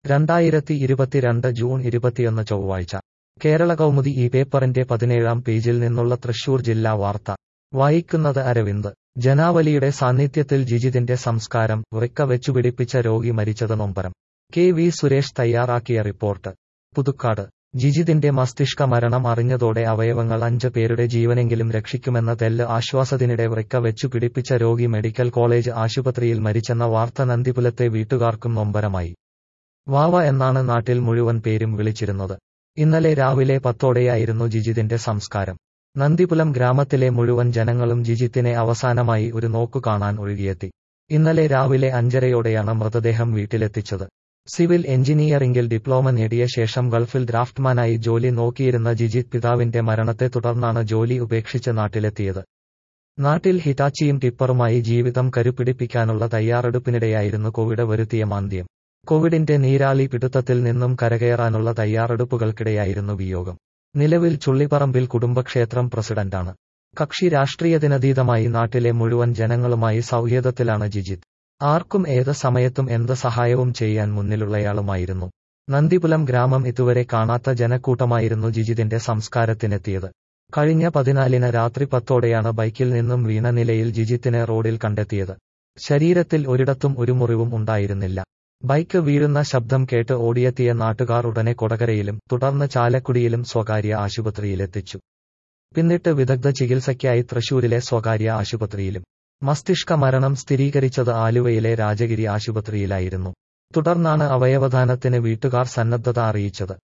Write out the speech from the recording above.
രണ്ടായിരത്തി ഇരുപത്തിരണ്ട് ജൂൺ ഇരുപത്തിയൊന്ന് ചൊവ്വാഴ്ച കേരള കൗമുദി ഈ പേപ്പറിന്റെ പതിനേഴാം പേജിൽ നിന്നുള്ള തൃശൂർ ജില്ലാ വാർത്ത വായിക്കുന്നത് അരവിന്ദ് ജനാവലിയുടെ സാന്നിധ്യത്തിൽ ജിജിതിന്റെ സംസ്കാരം വൃക്ക വെച്ചുപിടിപ്പിച്ച രോഗി മരിച്ചത് നൊമ്പരം കെ വി സുരേഷ് തയ്യാറാക്കിയ റിപ്പോർട്ട് പുതുക്കാട് ജിജിതിന്റെ മസ്തിഷ്ക മരണം അറിഞ്ഞതോടെ അവയവങ്ങൾ അഞ്ച് പേരുടെ ജീവനെങ്കിലും രക്ഷിക്കുമെന്ന തെല്ല് ആശ്വാസത്തിനിടെ വൃക്ക വെച്ചു പിടിപ്പിച്ച രോഗി മെഡിക്കൽ കോളേജ് ആശുപത്രിയിൽ മരിച്ചെന്ന വാർത്ത നന്ദിപുലത്തെ വീട്ടുകാർക്കും നൊമ്പരമായി വാവ എന്നാണ് നാട്ടിൽ മുഴുവൻ പേരും വിളിച്ചിരുന്നത് ഇന്നലെ രാവിലെ പത്തോടെയായിരുന്നു ജിജിതിന്റെ സംസ്കാരം നന്ദിപുലം ഗ്രാമത്തിലെ മുഴുവൻ ജനങ്ങളും ജിജിത്തിനെ അവസാനമായി ഒരു നോക്കു കാണാൻ ഒഴുകിയെത്തി ഇന്നലെ രാവിലെ അഞ്ചരയോടെയാണ് മൃതദേഹം വീട്ടിലെത്തിച്ചത് സിവിൽ എഞ്ചിനീയറിംഗിൽ ഡിപ്ലോമ നേടിയ ശേഷം ഗൾഫിൽ ഡ്രാഫ്റ്റ്മാനായി ജോലി നോക്കിയിരുന്ന ജിജിത് പിതാവിന്റെ മരണത്തെ തുടർന്നാണ് ജോലി ഉപേക്ഷിച്ച് നാട്ടിലെത്തിയത് നാട്ടിൽ ഹിറ്റാച്ചിയും ടിപ്പറുമായി ജീവിതം കരുപിടിപ്പിക്കാനുള്ള തയ്യാറെടുപ്പിനിടെയായിരുന്നു കോവിഡ് വരുത്തിയ മാന്ദ്യം കോവിഡിന്റെ നീരാളി പിടുത്തത്തിൽ നിന്നും കരകയറാനുള്ള തയ്യാറെടുപ്പുകൾക്കിടെയായിരുന്നു വിയോഗം നിലവിൽ ചുള്ളിപ്പറമ്പിൽ കുടുംബക്ഷേത്രം പ്രസിഡന്റാണ് കക്ഷി രാഷ്ട്രീയത്തിനതീതമായി നാട്ടിലെ മുഴുവൻ ജനങ്ങളുമായി സൗഹൃദത്തിലാണ് ജിജിത് ആർക്കും ഏത് സമയത്തും എന്ത് സഹായവും ചെയ്യാൻ മുന്നിലുള്ളയാളുമായിരുന്നു നന്ദിപുലം ഗ്രാമം ഇതുവരെ കാണാത്ത ജനക്കൂട്ടമായിരുന്നു ജിജിതിന്റെ സംസ്കാരത്തിനെത്തിയത് കഴിഞ്ഞ പതിനാലിന് രാത്രി പത്തോടെയാണ് ബൈക്കിൽ നിന്നും വീണ നിലയിൽ ജിജിത്തിനെ റോഡിൽ കണ്ടെത്തിയത് ശരീരത്തിൽ ഒരിടത്തും ഒരു മുറിവും ഉണ്ടായിരുന്നില്ല ബൈക്ക് വീഴുന്ന ശബ്ദം കേട്ട് ഓടിയെത്തിയ നാട്ടുകാർ ഉടനെ കൊടകരയിലും തുടർന്ന് ചാലക്കുടിയിലും സ്വകാര്യ ആശുപത്രിയിലെത്തിച്ചു പിന്നിട്ട് വിദഗ്ധ ചികിത്സയ്ക്കായി തൃശൂരിലെ സ്വകാര്യ ആശുപത്രിയിലും മസ്തിഷ്ക മരണം സ്ഥിരീകരിച്ചത് ആലുവയിലെ രാജഗിരി ആശുപത്രിയിലായിരുന്നു തുടർന്നാണ് അവയവദാനത്തിന് വീട്ടുകാർ സന്നദ്ധത അറിയിച്ചത്